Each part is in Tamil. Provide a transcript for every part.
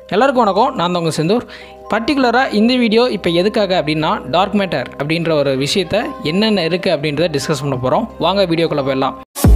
எல்லாருக்கும் வணக்கம் நான் தான் உங்கள் செந்தூர் பர்டிகுலராக இந்த வீடியோ இப்போ எதுக்காக அப்படின்னா டார்க் மேட்டர் அப்படின்ற ஒரு விஷயத்த என்னென்ன இருக்குது அப்படின்றத டிஸ்கஸ் பண்ண போகிறோம் வாங்க வீடியோக்குள்ளே போயிடலாம்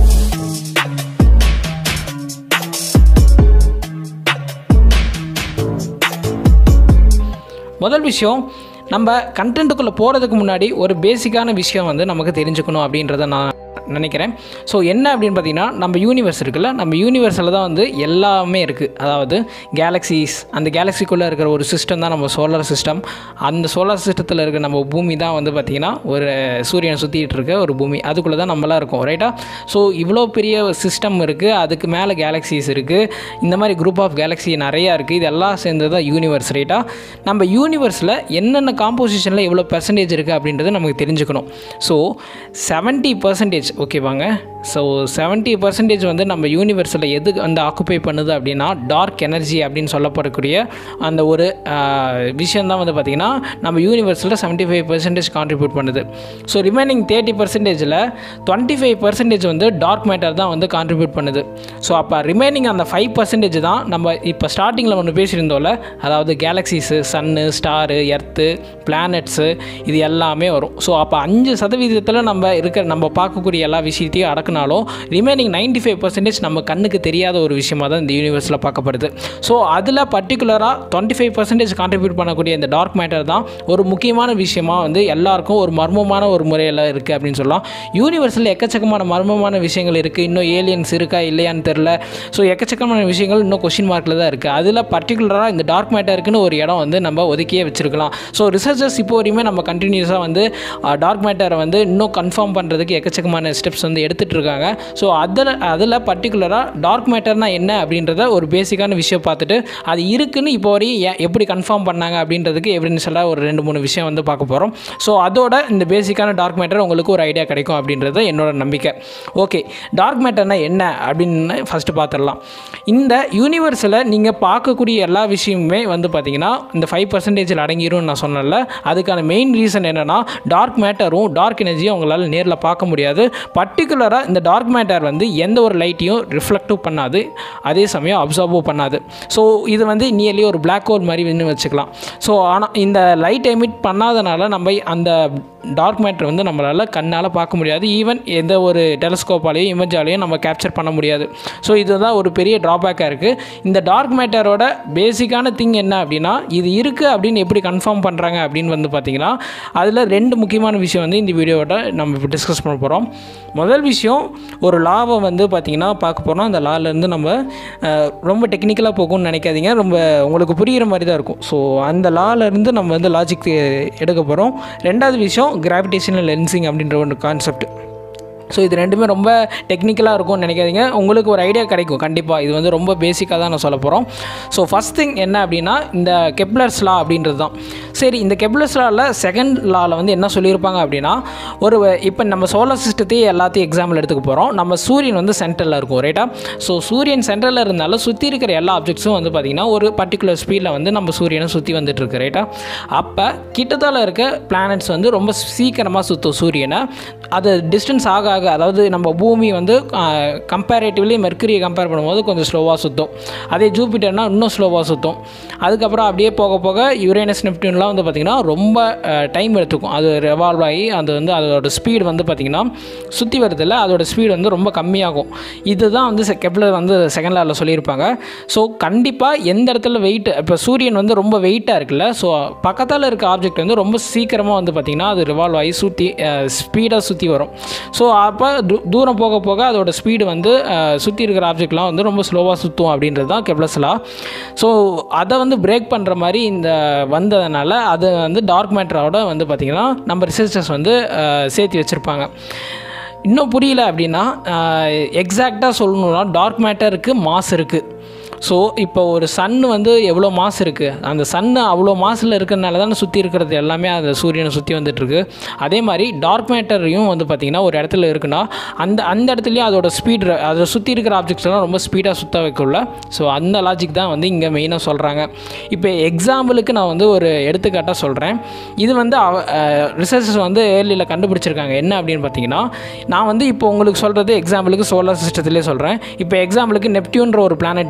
முதல் விஷயம் நம்ம கண்டென்ட்டுக்குள்ளே போகிறதுக்கு முன்னாடி ஒரு பேசிக்கான விஷயம் வந்து நமக்கு தெரிஞ்சுக்கணும் அப்படின்றத நான் நினைக்கிறேன் ஸோ என்ன அப்படின்னு பார்த்தீங்கன்னா நம்ம யூனிவர்ஸ் இருக்குல்ல நம்ம யூனிவர்ஸில் தான் வந்து எல்லாமே இருக்குது அதாவது கேலக்ஸிஸ் அந்த கேலக்ஸிக்குள்ளே இருக்கிற ஒரு சிஸ்டம் தான் நம்ம சோலார் சிஸ்டம் அந்த சோலார் சிஸ்டத்தில் இருக்க நம்ம பூமி தான் வந்து பார்த்திங்கன்னா ஒரு சூரியனை சுற்றிட்டு இருக்க ஒரு பூமி அதுக்குள்ளே தான் நம்மளாம் இருக்கோம் ரைட்டா ஸோ இவ்வளோ பெரிய சிஸ்டம் இருக்குது அதுக்கு மேலே கேலக்ஸிஸ் இருக்குது இந்த மாதிரி குரூப் ஆஃப் கேலக்ஸி நிறையா இருக்குது இதெல்லாம் சேர்ந்தது தான் யூனிவர்ஸ் ரைட்டா நம்ம யூனிவர்ஸில் என்னென்ன காம்போசிஷனில் எவ்வளோ பெர்சன்டேஜ் இருக்குது அப்படின்றது நமக்கு தெரிஞ்சுக்கணும் ஸோ செவன்ட்டி பர்சன்டேஜ் ஓகேவாங்க ஸோ செவன்ட்டி பர்சன்டேஜ் வந்து நம்ம யூனிவர்ஸில் எது வந்து ஆக்குப்பை பண்ணுது அப்படின்னா டார்க் எனர்ஜி அப்படின்னு சொல்லப்படக்கூடிய அந்த ஒரு விஷயம் தான் வந்து பார்த்திங்கன்னா நம்ம யூனிவர்ஸில் செவன்ட்டி ஃபைவ் பர்சன்டேஜ் கான்ட்ரிபியூட் பண்ணுது ஸோ ரிமைனிங் தேர்ட்டி பர்சன்டேஜில் டுவெண்ட்டி ஃபைவ் பர்சன்டேஜ் வந்து டார்க் மேட்டர் தான் வந்து கான்ட்ரிபியூட் பண்ணுது ஸோ அப்போ ரிமைனிங் அந்த ஃபைவ் பர்சன்டேஜ் தான் நம்ம இப்போ ஸ்டார்டிங்கில் ஒன்று பேசியிருந்தோம்ல அதாவது galaxies sun star earth planets இது எல்லாமே வரும் ஸோ அப்போ அஞ்சு சதவீதத்தில் நம்ம இருக்கிற நம்ம பார்க்கக்கூடிய எல்லா விஷயத்தையும் அடக்குனாலும் ரிமைனிங் நைன்டி ஃபைவ் பர்சன்டேஜ் நம்ம கண்ணுக்கு தெரியாத ஒரு விஷயமாக தான் இந்த யூனிவர்ஸில் பார்க்கப்படுது ஸோ அதில் பர்டிகுலராக டுவெண்ட்டி ஃபைவ் பர்சன்டேஜ் கான்ட்ரிபியூட் பண்ணக்கூடிய இந்த டார்க் மேட்டர் தான் ஒரு முக்கியமான விஷயமா வந்து எல்லாருக்கும் ஒரு மர்மமான ஒரு முறையில் இருக்குது அப்படின்னு சொல்லலாம் யூனிவர்ஸில் எக்கச்சக்கமான மர்மமான விஷயங்கள் இருக்குது இன்னும் ஏலியன்ஸ் இருக்கா இல்லையான்னு தெரில ஸோ எக்கச்சக்கமான விஷயங்கள் இன்னும் கொஷின் மார்க்கில் தான் இருக்குது அதில் பர்டிகுலராக இந்த டார்க் மேட்டருக்குன்னு ஒரு இடம் வந்து நம்ம ஒதுக்கியே வச்சுருக்கலாம் ஸோ ரிசர்ச்சர்ஸ் இப்போ வரையுமே நம்ம கண்டினியூஸாக வந்து டார்க் மேட்டரை வந்து இன்னும் கன்ஃபார்ம் பண்ணுறதுக்கு எக்கச்சக்கமான ஸ்டெப்ஸ் வந்து எடுத்துகிட்டு இருக்காங்க ஸோ அதில் அதில் பர்டிகுலராக டார்க் மேட்டர்னா என்ன அப்படின்றத ஒரு பேசிக்கான விஷயம் பார்த்துட்டு அது இருக்குன்னு இப்போ வரையும் ஏன் எப்படி கன்ஃபார்ம் பண்ணாங்க அப்படின்றதுக்கு எவிடன்ஷியலாக ஒரு ரெண்டு மூணு விஷயம் வந்து பார்க்க போகிறோம் ஸோ அதோட இந்த பேசிக்கான டார்க் மேட்டர் உங்களுக்கு ஒரு ஐடியா கிடைக்கும் அப்படின்றது என்னோட நம்பிக்கை ஓகே டார்க் மேட்டர்னா என்ன அப்படின்னு ஃபஸ்ட்டு பார்த்துடலாம் இந்த யூனிவர்ஸில் நீங்கள் பார்க்கக்கூடிய எல்லா விஷயமுமே வந்து பார்த்தீங்கன்னா இந்த ஃபைவ் பர்சன்டேஜில் அடங்கிரும் நான் சொன்னல அதுக்கான மெயின் ரீசன் என்னென்னா டார்க் மேட்டரும் டார்க் எனர்ஜியும் உங்களால் நேரில் பார்க்க முடியாது பர்டிகுலராக இந்த டார்க் மேட்டர் வந்து எந்த ஒரு லைட்டையும் ரிஃப்ளெக்டிவ் பண்ணாது அதே சமயம் அப்சர்வும் பண்ணாது ஸோ இது வந்து நியர்லி ஒரு பிளாக் ஹோல் மாதிரி வந்து வச்சுக்கலாம் ஸோ ஆனால் இந்த லைட் எமிட் பண்ணாதனால நம்ம அந்த டார்க் மேட்டர் வந்து நம்மளால் கண்ணால் பார்க்க முடியாது ஈவன் எந்த ஒரு டெலஸ்கோப்பாலேயும் இமேஜாலேயும் நம்ம கேப்சர் பண்ண முடியாது ஸோ இதுதான் ஒரு பெரிய ட்ராபேக்காக இருக்குது இந்த டார்க் மேட்டரோட பேசிக்கான திங் என்ன அப்படின்னா இது இருக்குது அப்படின்னு எப்படி கன்ஃபார்ம் பண்ணுறாங்க அப்படின்னு வந்து பார்த்திங்கன்னா அதில் ரெண்டு முக்கியமான விஷயம் வந்து இந்த வீடியோவோட நம்ம இப்போ டிஸ்கஸ் பண்ண போகிறோம் முதல் விஷயம் ஒரு லாவை வந்து பார்த்திங்கன்னா பார்க்க போகிறோம் அந்த லாலேருந்து நம்ம ரொம்ப டெக்னிக்கலாக போகும்னு நினைக்காதீங்க ரொம்ப உங்களுக்கு புரிகிற மாதிரி தான் இருக்கும் ஸோ அந்த லாலேருந்து நம்ம வந்து லாஜிக் எடுக்க போகிறோம் ரெண்டாவது விஷயம் கிராவிடேஷனல் லென்சிங் அப்படின்ற ஒரு கான்செப்ட் ஸோ இது ரெண்டுமே ரொம்ப டெக்னிக்கலாக இருக்கும்னு நினைக்காதீங்க உங்களுக்கு ஒரு ஐடியா கிடைக்கும் கண்டிப்பாக இது வந்து ரொம்ப பேசிக்காக தான் நான் சொல்ல போகிறோம் ஸோ ஃபஸ்ட் திங் என்ன அப்படின்னா இந்த கெப்லர்ஸ் லா அப்படின்றது தான் சரி இந்த கெப்லர்ஸ் லாவில் செகண்ட் லாவில் வந்து என்ன சொல்லியிருப்பாங்க அப்படின்னா ஒரு இப்போ நம்ம சோலார் சிஸ்டத்தையே எல்லாத்தையும் எக்ஸாம்பிள் எடுத்துக்க போகிறோம் நம்ம சூரியன் வந்து சென்டரில் இருக்கும் ரைட்டா ஸோ சூரியன் சென்டரில் இருந்தாலும் சுற்றி இருக்கிற எல்லா ஆப்ஜெக்ட்ஸும் வந்து பார்த்திங்கன்னா ஒரு பர்டிகுலர் ஸ்பீடில் வந்து நம்ம சூரியனை சுற்றி வந்துட்டுருக்கு ரைட்டா அப்போ கிட்டத்தால இருக்க பிளானட்ஸ் வந்து ரொம்ப சீக்கிரமாக சுற்றும் சூரியனை அது டிஸ்டன்ஸ் ஆக ஆக அதாவது நம்ம பூமி வந்து கம்பேரேட்டிவ்லி மெர்க்குரியை கம்பேர் பண்ணும்போது கொஞ்சம் ஸ்லோவாக சுற்றும் அதே ஜூபிட்டர்னால் இன்னும் ஸ்லோவாக சுற்றும் அதுக்கப்புறம் அப்படியே போக போக யுரேனஸ் நெப்டியூன்லாம் வந்து பார்த்திங்கன்னா ரொம்ப டைம் எடுத்துக்கும் அது ரெவால்வ் ஆகி அது வந்து அதோட ஸ்பீடு வந்து பார்த்திங்கன்னா சுற்றி வருதில்ல அதோட ஸ்பீடு வந்து ரொம்ப கம்மியாகும் இதுதான் வந்து கெப்லர் வந்து செகண்ட் லாவில் சொல்லியிருப்பாங்க ஸோ கண்டிப்பாக எந்த இடத்துல வெயிட் இப்போ சூரியன் வந்து ரொம்ப வெயிட்டாக இருக்குல்ல ஸோ பக்கத்தில் இருக்க ஆப்ஜெக்ட் வந்து ரொம்ப சீக்கிரமாக வந்து பார்த்திங்கன்னா அது ரிவால்வ் ஆகி சுற்றி ஸ்பீடாக சுற்றி வரும் ஸோ அப்போ தூரம் போக போக அதோட ஸ்பீடு வந்து சுற்றி இருக்கிற ஆப்ஜெக்ட்லாம் வந்து ரொம்ப ஸ்லோவாக சுற்றும் அப்படின்றது தான் கெப்லஸ்லாம் ஸோ அதை வந்து பிரேக் பண்ணுற மாதிரி இந்த வந்ததுனால அது வந்து டார்க் மேட்டரோட வந்து பார்த்திங்கன்னா நம்ம ரிசர்ச்சர்ஸ் வந்து சேர்த்து வச்சுருப்பாங்க இன்னும் புரியல அப்படின்னா எக்ஸாக்டாக சொல்லணுன்னா டார்க் மேட்டருக்கு மாஸ் இருக்குது ஸோ இப்போ ஒரு சன்னு வந்து எவ்வளோ மாஸ் இருக்குது அந்த சன்னு அவ்வளோ மாசில் இருக்கிறனால தானே சுற்றி இருக்கிறது எல்லாமே அந்த சூரியனை சுற்றி வந்துட்டுருக்கு அதே மாதிரி டார்க் மேட்டரையும் வந்து பார்த்திங்கன்னா ஒரு இடத்துல இருக்குன்னா அந்த அந்த இடத்துலையும் அதோட ஸ்பீட் அதை சுற்றி இருக்கிற ஆப்ஜெக்ட்ஸ்லாம் ரொம்ப ஸ்பீடாக சுற்ற வைக்கல ஸோ அந்த லாஜிக் தான் வந்து இங்கே மெயினாக சொல்கிறாங்க இப்போ எக்ஸாம்பிளுக்கு நான் வந்து ஒரு எடுத்துக்காட்டாக சொல்கிறேன் இது வந்து ரிசர்ச்சர்ஸ் வந்து ஏர்லியில் கண்டுபிடிச்சிருக்காங்க என்ன அப்படின்னு பார்த்தீங்கன்னா நான் வந்து இப்போ உங்களுக்கு சொல்கிறது எக்ஸாம்பிளுக்கு சோலார் சிஸ்டத்துலேயே சொல்கிறேன் இப்போ எக்ஸாம்பிளுக்கு நெப்டியூன்ற ஒரு பிளானட் இருக்குல்ல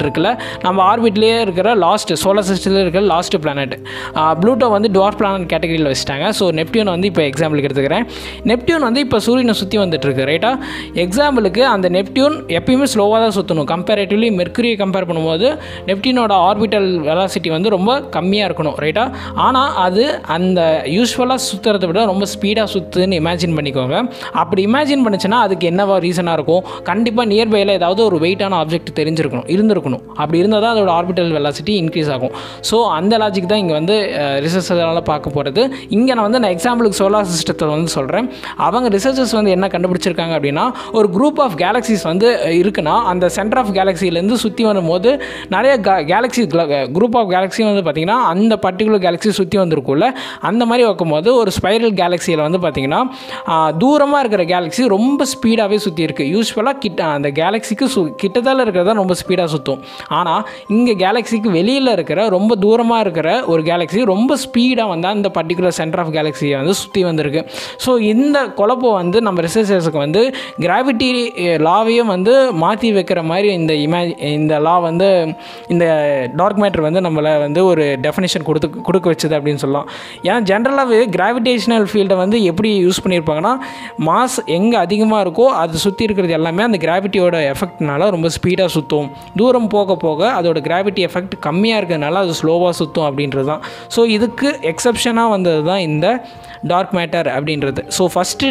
நம்ம ஆர்பிட்லேயே இருக்கிற லாஸ்ட் சோலார் சிஸ்டத்தில் இருக்கிற லாஸ்ட் பிளானட் ப்ளூட்டோ வந்து டுவார் பிளானட் கேட்டகரியில் வச்சுட்டாங்க ஸோ நெப்டியூன் வந்து இப்போ எக்ஸாம்பிளுக்கு எடுத்துக்கிறேன் நெப்டியூன் வந்து இப்போ சூரியனை சுற்றி வந்துட்டுருக்கு ரைட்டா எக்ஸாம்பிளுக்கு அந்த நெப்டியூன் எப்பயுமே ஸ்லோவாக தான் சுற்றணும் கம்பேரேட்டிவ்லி மெர்க்குரியை கம்பேர் பண்ணும்போது நெப்டியூனோட ஆர்பிட்டல் வெலாசிட்டி வந்து ரொம்ப கம்மியாக இருக்கணும் ரைட்டா ஆனால் அது அந்த யூஸ்வலாக சுற்றுறதை விட ரொம்ப ஸ்பீடாக சுற்றுன்னு இமேஜின் பண்ணிக்கோங்க அப்படி இமேஜின் பண்ணுச்சுன்னா அதுக்கு என்னவா ரீசனாக இருக்கும் கண்டிப்பாக நியர்பையில் ஏதாவது ஒரு வெயிட்டான ஆப்ஜெக்ட் தெரிஞ்சிருக்கணும் இருந்திருக்கணும் அப்படி இருந்தால் தான் அதோட ஆர்பிட்டல் வெலாசிட்டி இன்க்ரீஸ் ஆகும் ஸோ அந்த லாஜிக் தான் இங்கே வந்து ரிசர்ச்சரால் பார்க்க போகிறது இங்கே நான் வந்து நான் எக்ஸாம்பிளுக்கு சோலார் சிஸ்டத்தை வந்து சொல்கிறேன் அவங்க ரிசர்ச்சர்ஸ் வந்து என்ன கண்டுபிடிச்சிருக்காங்க அப்படின்னா ஒரு குரூப் ஆஃப் கேலக்சிஸ் வந்து இருக்குன்னா அந்த சென்டர் ஆஃப் கேலக்சிலேருந்து சுற்றி வரும்போது நிறைய கேலக்சி குரூப் ஆஃப் கேலக்ஸி வந்து பார்த்திங்கன்னா அந்த பர்டிகுலர் கேலக்ஸி சுற்றி வந்திருக்கும்ல அந்த மாதிரி வைக்கும்போது ஒரு ஸ்பைரல் கேலக்சியில் வந்து பார்த்திங்கன்னா தூரமாக இருக்கிற கேலக்ஸி ரொம்ப ஸ்பீடாகவே சுற்றி இருக்குது யூஸ்வலாக கிட்ட அந்த கேலக்ஸிக்கு சு கிட்டத்தால் இருக்கிறதா ரொம்ப ஸ்பீடாக சுற்றும் ஆனால் இங்கே கேலக்ஸிக்கு வெளியில் இருக்கிற ரொம்ப தூரமாக இருக்கிற ஒரு கேலக்ஸி ரொம்ப ஸ்பீடாக வந்து அந்த பர்டிகுலர் சென்டர் ஆஃப் கேலக்ஸியை வந்து சுற்றி வந்திருக்கு ஸோ இந்த குழப்பம் வந்து நம்ம ரிசர்ச்சர்ஸுக்கு வந்து கிராவிட்டி லாவையும் வந்து மாற்றி வைக்கிற மாதிரி இந்த இமேஜ் இந்த லா வந்து இந்த டார்க் மேட்டர் வந்து நம்மளை வந்து ஒரு டெஃபினேஷன் கொடுத்து கொடுக்க வச்சது அப்படின்னு சொல்லலாம் ஏன்னா ஜென்ரலாகவே கிராவிடேஷனல் ஃபீல்டை வந்து எப்படி யூஸ் பண்ணியிருப்பாங்கன்னா மாஸ் எங்கே அதிகமாக இருக்கோ அது சுற்றி இருக்கிறது எல்லாமே அந்த கிராவிட்டியோட எஃபெக்ட்னால ரொம்ப ஸ்பீடாக சுற்றும் தூரம் போக போக அதோட கிராவிட்டி எஃபெக்ட் கம்மியாக இருக்கிறதுனால அது ஸ்லோவாக சுற்றும் அப்படின்றது தான் ஸோ இதுக்கு எக்ஸப்ஷனாக வந்தது தான் இந்த டார்க் மேட்டர் அப்படின்றது ஸோ ஃபஸ்ட்டு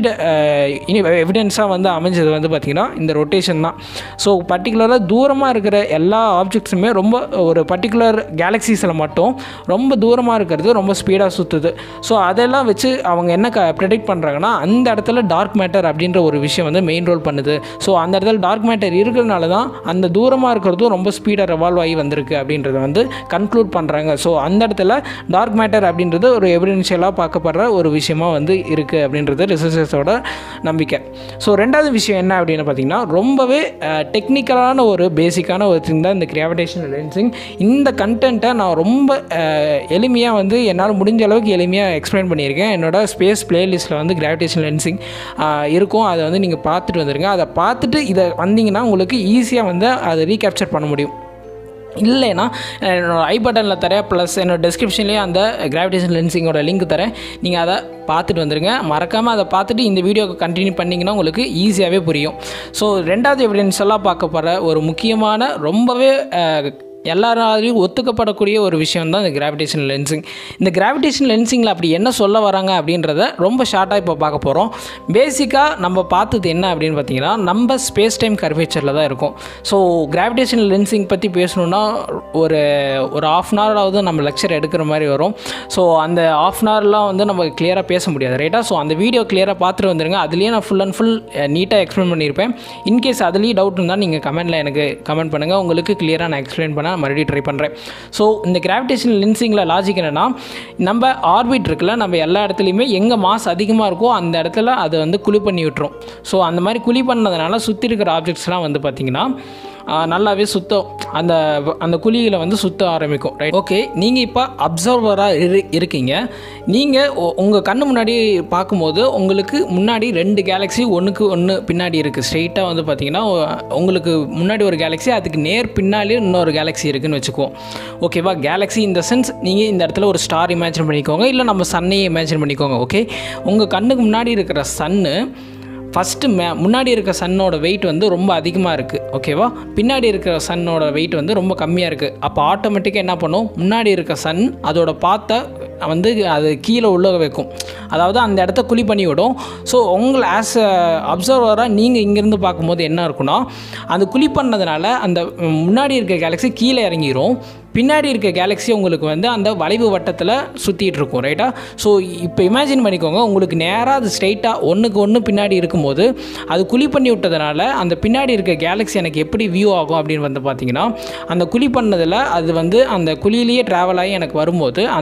எவிடென்ஸாக வந்து அமைஞ்சது வந்து பார்த்திங்கன்னா இந்த ரொட்டேஷன் தான் ஸோ பர்டிகுலராக தூரமாக இருக்கிற எல்லா ஆப்ஜெக்ட்ஸுமே ரொம்ப ஒரு பர்டிகுலர் கேலக்ஸிஸில் மட்டும் ரொம்ப தூரமாக இருக்கிறது ரொம்ப ஸ்பீடாக சுற்றுது ஸோ அதெல்லாம் வச்சு அவங்க என்ன க ப்ரெடிக்ட் பண்ணுறாங்கன்னா அந்த இடத்துல டார்க் மேட்டர் அப்படின்ற ஒரு விஷயம் வந்து மெயின் ரோல் பண்ணுது ஸோ அந்த இடத்துல டார்க் மேட்டர் இருக்கிறதுனால தான் அந்த தூரமாக இருக்கிறதும் ரொம்ப ஸ்பீடாக ரெவால்வ் ஆகி வந்திருக்கு அப்படின்றத வந்து கன்க்ளூட் பண்ணுறாங்க ஸோ அந்த இடத்துல டார்க் மேட்டர் அப்படின்றது ஒரு எவிடென்ஷியலாக பார்க்கப்படுற ஒரு விஷயமா வந்து இருக்குது அப்படின்றது ரிசர்ச்சர்ஸோட நம்பிக்கை ஸோ ரெண்டாவது விஷயம் என்ன அப்படின்னு பார்த்தீங்கன்னா ரொம்பவே டெக்னிக்கலான ஒரு பேசிக்கான ஒரு திங் தான் இந்த கிராவிடேஷன் லென்சிங் இந்த கண்டென்ட்டை நான் ரொம்ப எளிமையாக வந்து என்னால் முடிஞ்ச அளவுக்கு எளிமையாக எக்ஸ்பிளைன் பண்ணியிருக்கேன் என்னோட ஸ்பேஸ் பிளேலிஸ்ட்டில் வந்து கிராவிடேஷன் லென்சிங் இருக்கும் அதை வந்து நீங்கள் பார்த்துட்டு வந்துடுங்க அதை பார்த்துட்டு இதை வந்தீங்கன்னா உங்களுக்கு ஈஸியாக வந்து அதை ரீகேப்சர் பண்ண முடியும் இல்லைன்னா என்னோடய ஐ பட்டனில் தரேன் ப்ளஸ் என்னோட டிஸ்கிரிப்ஷன்லேயே அந்த கிராவிடேஷன் லென்சிங்கோட லிங்க் தரேன் நீங்கள் அதை பார்த்துட்டு வந்துடுங்க மறக்காமல் அதை பார்த்துட்டு இந்த வீடியோக்கு கண்டினியூ பண்ணிங்கன்னா உங்களுக்கு ஈஸியாகவே புரியும் ஸோ ரெண்டாவது எவிடன்ஸ் எல்லாம் பார்க்க போகிற ஒரு முக்கியமான ரொம்பவே எல்லாராலையும் ஒத்துக்கப்படக்கூடிய ஒரு விஷயம் தான் இந்த கிராவிடேஷன் லென்சிங் இந்த கிராவிடேஷன் லென்சிங்கில் அப்படி என்ன சொல்ல வராங்க அப்படின்றத ரொம்ப ஷார்ட்டாக இப்போ பார்க்க போகிறோம் பேசிக்காக நம்ம பார்த்தது என்ன அப்படின்னு பார்த்தீங்கன்னா நம்ம ஸ்பேஸ் டைம் கர்வேச்சரில் தான் இருக்கும் ஸோ கிராவிடேஷன் லென்சிங் பற்றி பேசணுன்னா ஒரு ஒரு ஆஃப் அன் ஹவராவது நம்ம லெக்சர் எடுக்கிற மாதிரி வரும் ஸோ அந்த ஆஃப் அன் ஹவர்லாம் வந்து நம்ம கிளியராக பேச முடியாது ரைட்டாக ஸோ அந்த வீடியோ கிளியராக பார்த்துட்டு வந்துருங்க அதுலேயே நான் ஃபுல் அண்ட் ஃபுல் நீட்டாக எக்ஸ்பிளைன் பண்ணியிருப்பேன் இன்கேஸ் அதுலேயும் டவுட் இருந்தால் நீங்கள் கமெண்ட்டில் எனக்கு கமெண்ட் பண்ணுங்கள் உங்களுக்கு கிளியராக நான் எக்ஸ்பிளைன் பண்ண மறுபடியும் ட்ரை பண்ணுறேன் ஸோ இந்த கிராவிடேஷன் லென்சிங்கில் லாஜிக் என்னென்னா நம்ம ஆர்பிட் இருக்குல்ல நம்ம எல்லா இடத்துலையுமே எங்கே மாஸ் அதிகமாக இருக்கோ அந்த இடத்துல அதை வந்து குழி பண்ணி விட்டுரும் ஸோ அந்த மாதிரி குழி பண்ணதுனால சுற்றி இருக்கிற ஆப்ஜெக்ட்ஸ்லாம் வந்து பார்த்திங்கன்னா நல்லாவே சுத்தம் அந்த அந்த குழியில் வந்து சுத்த ஆரம்பிக்கும் ரைட் ஓகே நீங்கள் இப்போ அப்சர்வராக இரு இருக்கீங்க நீங்கள் உங்கள் கண்ணு முன்னாடி பார்க்கும்போது உங்களுக்கு முன்னாடி ரெண்டு கேலக்ஸி ஒன்றுக்கு ஒன்று பின்னாடி இருக்குது ஸ்ட்ரெயிட்டாக வந்து பார்த்தீங்கன்னா உங்களுக்கு முன்னாடி ஒரு கேலக்ஸி அதுக்கு நேர் பின்னாலே இன்னொரு கேலக்ஸி இருக்குதுன்னு வச்சுக்குவோம் ஓகேவா கேலக்ஸி இந்த சென்ஸ் நீங்கள் இந்த இடத்துல ஒரு ஸ்டார் இமேஜின் பண்ணிக்கோங்க இல்லை நம்ம சன்னையே இமேஜின் பண்ணிக்கோங்க ஓகே உங்கள் கண்ணுக்கு முன்னாடி இருக்கிற சன்னு ஃபஸ்ட்டு மே முன்னாடி இருக்க சன்னோட வெயிட் வந்து ரொம்ப அதிகமாக இருக்குது ஓகேவா பின்னாடி இருக்கிற சன்னோட வெயிட் வந்து ரொம்ப கம்மியாக இருக்குது அப்போ ஆட்டோமேட்டிக்காக என்ன பண்ணும் முன்னாடி இருக்க சன் அதோட பாத்தை வந்து அது கீழே உள்ள வைக்கும் அதாவது அந்த இடத்த குழி பண்ணி விடும் ஸோ உங்களை ஆஸ் அ அப்சர்வராக நீங்கள் இங்கேருந்து பார்க்கும்போது என்ன இருக்குன்னா அந்த குழி பண்ணதுனால அந்த முன்னாடி இருக்க கேலக்ஸி கீழே இறங்கிரும் பின்னாடி இருக்க கேலக்ஸி உங்களுக்கு வந்து அந்த வளைவு வட்டத்தில் சுற்றிட்டு இருக்கும் ரைட்டா ஸோ இப்போ இமேஜின் பண்ணிக்கோங்க உங்களுக்கு நேராக அது ஸ்ட்ரைட்டாக ஒன்றுக்கு ஒன்று பின்னாடி இருக்கும்போது அது குழி பண்ணி விட்டதுனால அந்த பின்னாடி இருக்க கேலக்ஸி எனக்கு எப்படி வியூ ஆகும் அப்படின்னு வந்து பார்த்தீங்கன்னா அந்த குழி பண்ணதில் அது வந்து அந்த குழியிலேயே ட்ராவல் ஆகி எனக்கு வரும்போது அந்த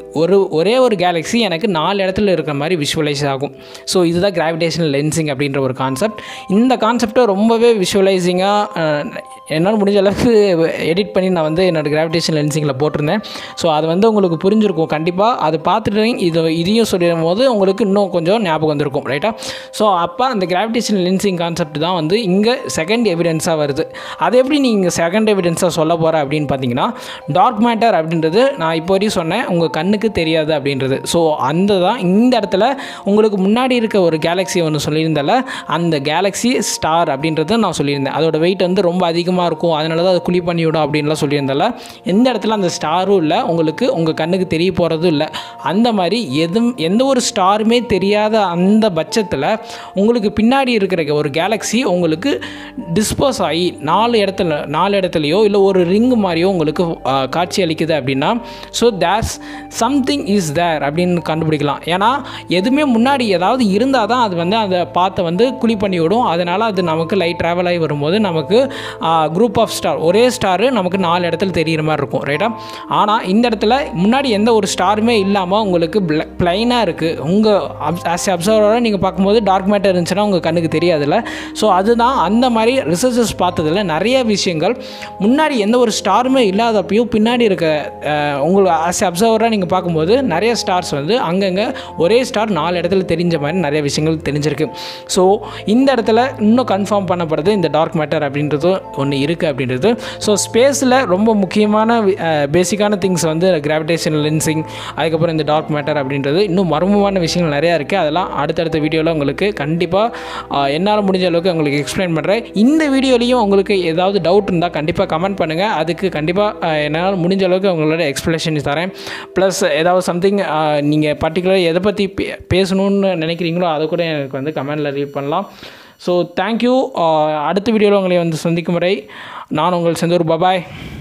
ஒரு ஒரே ஒரு கேலக்ஸி எனக்கு நாலு இடத்துல இருக்கிற மாதிரி விஷுவலைஸ் ஆகும் ஸோ இதுதான் கிராவிடேஷனல் லென்சிங் அப்படின்ற ஒரு கான்செப்ட் இந்த கான்செப்டை ரொம்பவே விஷுவலைசிங்காக என்னால் முடிஞ்ச அளவுக்கு எடிட் பண்ணி நான் வந்து என்னோடய கிராவிடேஷன் லென்சிங்கில் போட்டிருந்தேன் ஸோ அது வந்து உங்களுக்கு புரிஞ்சிருக்கும் கண்டிப்பாக அது பார்த்துட்டு இது இதையும் சொல்லிடும் போது உங்களுக்கு இன்னும் கொஞ்சம் ஞாபகம் வந்திருக்கும் ரைட்டா ஸோ அப்போ அந்த கிராவிடேஷன் லென்சிங் கான்செப்ட் தான் வந்து இங்கே செகண்ட் எவிடன்ஸாக வருது அது எப்படி நீங்கள் செகண்ட் எவிடன்ஸாக சொல்ல போகிற அப்படின்னு பார்த்தீங்கன்னா டார்க் மேட்டர் அப்படின்றது நான் இப்போ வரையும் சொன்னேன் உங்கள் கண்ணுக்கு தெரியாது அப்படின்றது ஸோ அந்த தான் இந்த இடத்துல உங்களுக்கு முன்னாடி இருக்க ஒரு கேலக்ஸி ஒன்று சொல்லியிருந்தால அந்த கேலக்ஸி ஸ்டார் அப்படின்றது நான் சொல்லியிருந்தேன் அதோட வெயிட் வந்து ரொம்ப அதிகமாக இருக்கும் அதனால தான் அது குழி பண்ணிவிடும் அப்படின்லாம் சொல்லியிருந்தால எந்த இடத்துல அந்த ஸ்டாரும் இல்லை உங்களுக்கு உங்கள் கண்ணுக்கு தெரிய போகிறதும் இல்லை அந்த மாதிரி எதுவும் எந்த ஒரு ஸ்டாருமே தெரியாத அந்த பட்சத்தில் உங்களுக்கு பின்னாடி இருக்கிற ஒரு கேலக்ஸி உங்களுக்கு டிஸ்போஸ் ஆகி நாலு இடத்துல நாலு இடத்துலையோ இல்லை ஒரு ரிங் மாதிரியோ உங்களுக்கு ஆ, காட்சி அளிக்குது அப்படின்னா so there's something is there அப்படின்னு கண்டுபிடிக்கலாம் ஏன்னா எதுவுமே முன்னாடி ஏதாவது இருந்தால் தான் அது வந்து அந்த பாத்தை வந்து குழி பண்ணி விடும் அதனால் அது நமக்கு லைட் ட்ராவல் ஆகி வரும்போது நமக்கு குரூப் ஆஃப் ஸ்டார் ஒரே ஸ்டாரு நமக்கு நாலு இடத்துல தெரிகிற மாதிரி இருக்கும் ரைட்டா ஆனால் இந்த இடத்துல முன்னாடி எந்த ஒரு ஸ்டாருமே இல்லாமல் உங்களுக்கு பிளைனாக இருக்குது உங்கள் ஆஸ் அப்சர்வராக நீங்கள் பார்க்கும்போது டார்க் மேட்டர் இருந்துச்சுன்னா உங்கள் கண்ணுக்கு தெரியாதுல்ல ஸோ அதுதான் அந்த மாதிரி ரிசர்ச்சர்ஸ் பார்த்ததுல நிறைய விஷயங்கள் முன்னாடி எந்த ஒரு ஸ்டாருமே இல்லாதப்பையும் பின்னாடி இருக்க அஹ், உங்களை ஆஸ் அப்சர்வராக நீங்கள் பார்க்கும்போது நிறைய ஸ்டார்ஸ் வந்து அங்கங்கே ஒரே ஸ்டார் நாலு இடத்துல தெரிஞ்ச மாதிரி நிறைய விஷயங்கள் தெரிஞ்சிருக்கு ஸோ இந்த இடத்துல இன்னும் கன்ஃபார்ம் பண்ணப்படுறது இந்த டார்க் மேட்டர் அப்படின்றது ஒன்று இருக்குது அப்படின்றது ஸோ ஸ்பேஸில் ரொம்ப முக்கியமான பேசிக்கான திங்ஸ் வந்து கிராவிடேஷனல் லென்சிங் அதுக்கப்புறம் இந்த டார்க் மேட்டர் அப்படின்றது இன்னும் மர்மமான விஷயங்கள் நிறையா இருக்குது அதெல்லாம் அடுத்தடுத்த வீடியோவில் உங்களுக்கு கண்டிப்பாக என்னால் முடிஞ்ச அளவுக்கு உங்களுக்கு எக்ஸ்பிளைன் பண்ணுறேன் இந்த வீடியோலையும் உங்களுக்கு ஏதாவது டவுட் இருந்தால் கண்டிப்பாக கமெண்ட் பண்ணுங்கள் அதுக்கு கண்டிப்பாக என்னால் முடிஞ்ச அளவுக்கு உங்களோட எக்ஸ்ப்ளனேஷன் தரேன் ப்ளஸ் ஏதாவது சம்திங் நீங்கள் பர்டிகுலர் எதை பற்றி பே பேசணும்னு நினைக்கிறீங்களோ அதை கூட எனக்கு வந்து கமெண்டில் ரீட் பண்ணலாம் ஸோ தேங்க்யூ அடுத்த வீடியோவில் உங்களை வந்து சந்திக்கும் வரை நான் உங்கள் செந்தூர் பபாய்